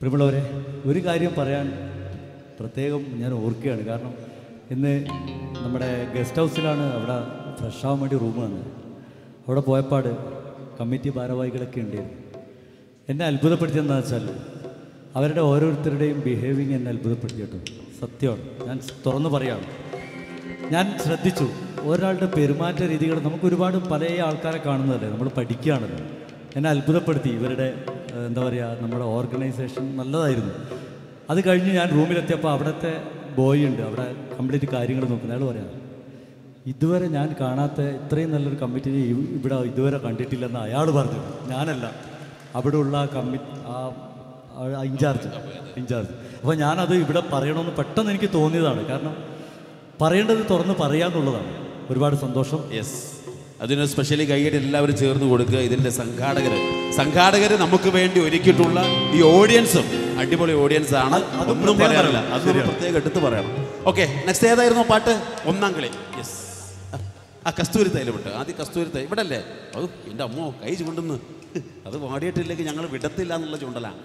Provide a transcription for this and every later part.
പ്രിയമുള്ളവരെ ഒരു കാര്യം പറയാൻ പ്രത്യേകം ഞാൻ ഓർക്കുകയാണ് കാരണം ഇന്ന് നമ്മുടെ ഗസ്റ്റ് ഹൗസിലാണ് അവിടെ ഫ്രഷ് ആവാൻ വേണ്ടി റൂം വന്നത് അവിടെ പോയപ്പാട് കമ്മിറ്റി ഭാരവാഹികളൊക്കെ ഉണ്ടായിരുന്നു എന്നെ അത്ഭുതപ്പെടുത്തിയെന്താ വെച്ചാൽ അവരുടെ ഓരോരുത്തരുടെയും ബിഹേവിങ് എന്നെ അത്ഭുതപ്പെടുത്തി കേട്ടോ സത്യമാണ് ഞാൻ തുറന്നു പറയാണ് ഞാൻ ശ്രദ്ധിച്ചു ഒരാളുടെ പെരുമാറ്റ രീതികൾ നമുക്ക് ഒരുപാട് പല ആൾക്കാരെ കാണുന്നതല്ലേ നമ്മൾ പഠിക്കുകയാണല്ലോ എന്നെ അത്ഭുതപ്പെടുത്തി ഇവരുടെ ഏഹ്, എന്താ പറയുക നമ്മുടെ ഓർഗനൈസേഷൻ നല്ലതായിരുന്നു അത് കഴിഞ്ഞ് ഞാൻ റൂമിലെത്തിയപ്പോൾ അവിടുത്തെ ബോയ് ഉണ്ട് അവിടെ കംപ്ലീറ്റ് കാര്യങ്ങൾ നോക്കുന്നത് അയാൾ പറയാം ഇതുവരെ ഞാൻ കാണാത്ത ഇത്രയും നല്ലൊരു കമ്മിറ്റിനെ ഇവ് ഇവിടെ ഇതുവരെ കണ്ടിട്ടില്ലെന്ന് അയാൾ പറഞ്ഞു ഞാനല്ല അവിടെ ഉള്ള കമ്മി ആ ആ ഇൻചാർജ് ഇൻചാർജ് അപ്പോൾ ഞാനത് ഇവിടെ പറയണമെന്ന് പെട്ടെന്ന് എനിക്ക് തോന്നിയതാണ് കാരണം പറയേണ്ടത് തുറന്ന് പറയാന്നുള്ളതാണ് ഒരുപാട് സന്തോഷം യെസ് അതിന് സ്പെഷ്യലി കൈയ്യടി എല്ലാവരും ചേർന്ന് കൊടുക്കുക ഇതിൻ്റെ സംഘാടകർ സംഘാടകർ നമുക്ക് വേണ്ടി ഒരുക്കിയിട്ടുള്ള ഈ ഓഡിയൻസും അടിപൊളി ഓഡിയൻസ് ആണ് അത് അത് ഒന്നും പ്രത്യേകം പറയാനില്ല പറയണം. അത് നമ്മൾ പ്രത്യേകം എടുത്ത് പറയണം ഓക്കെ നെക്സ്റ്റ് ഏതായിരുന്നു പാട്ട് ഒന്നാം കളി യെസ് ആ കസ്തൂരി തൈല് വിട്ട് ആദ്യം കസ്തൂരി തൈ ഇവിടെ അല്ലേ അത് എൻ്റെ അമ്മോ കൈ ചൂണ്ടുന്നു അത് പാടിയിട്ടില്ലെങ്കിൽ ഞങ്ങൾ വിടത്തില്ല എന്നുള്ള ചൂണ്ടലാണ്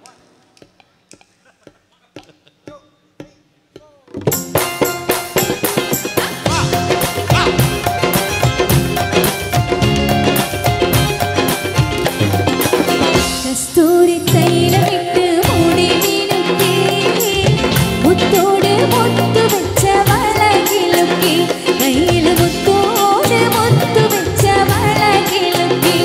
കസ്തൂരി തൈലമിട്ട് മൂടി മിനുക്കി മുത്തോട് മുത്തു വെച്ച വളകിലുക്കി കയ്യിൽ മുത്തോട് മുത്തു വെച്ച വളകിലുക്കി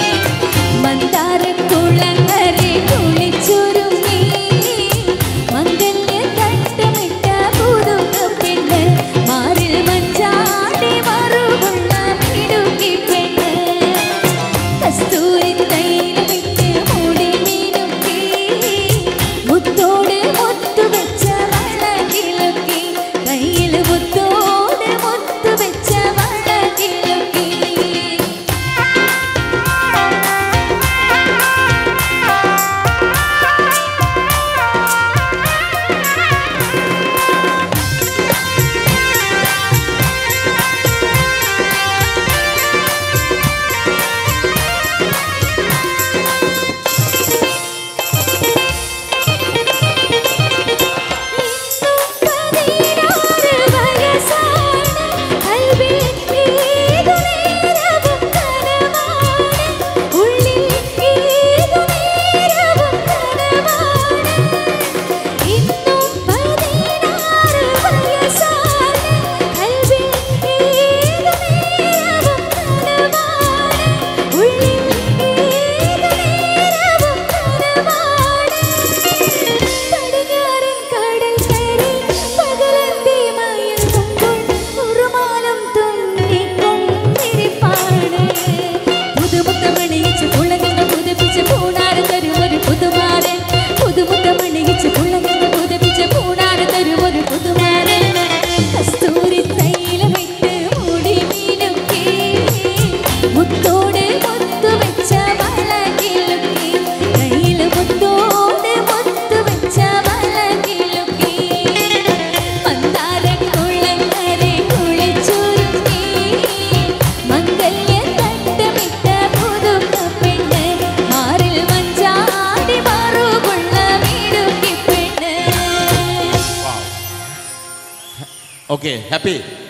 മന്ദാരക്കുളങ്ങരെ കുളിച്ചൊരുങ്ങി മംഗല്യ തട്ടമിട്ട പുതുക പെണ്ണ് മാറിൽ മഞ്ചാടി മറുകുള്ള മിടുക്കി പെണ്ണ് കസ്തൂരി തൈലമിട്ട് മൂടി മിനുക്കി മുത്തോട് മുത്തു വെച്ച വളകിലുക്കി കയ്യിൽ മുത്തോട് മുത്തു വെച്ച വളകിലുക്കി പതിനാറ് വയസ്സാണ് കൽവിൽ ഏതു നേരവും കനവാണ് ഉള്ളിൽ ഏതു നേരവും കനവാണ് ഇന്നും പതിനാറ് വയസ്സാണ് കൽവിൽ ഏതു നേരവും കനവാണ് ഉള്ളിൽ ഏതു നേരവും കനവാണ് പടിഞ്ഞാറൻ കടൽ കരി പകലന്തി മയങ്ങുമ്പോൾ ഉറുമാലം തുന്നിക്കൊണ്ടിരിപ്പാണ് പുതുമുത്തമണിയിച്ച് പുളങ്ങുന്ന പുതുപ്പിച്ച് പൂണാറ് തരും ഒരു പുതുമാരൻ പുതുമുത്തമണിയിച്ച് പുളങ്ങുന്ന പുതുപ്പിച്ച് പൂണാറ് തരും ഒരു പുതുമാരൻ കസ്തൂരി തൈലമിട്ട് മൂടി മീനുക്കി മുത്തോട് മുത്തു വെച്ച വളകിലുക്കി കയ്യിൽ മുത്തോട് മുത്തു വെച്ച വളകിലുക്കി മന്ദാരക്കുളങ്ങരെ കുളിച്ചൊരുങ്ങി മംഗല്യ തട്ടമിട്ട പുതുക്ക പെണ്ണ് മാറിൽ മഞ്ചാടി മറുകുള്ള മിടുക്കി പെണ്ണ് ഓക്കെ ഹാപ്പി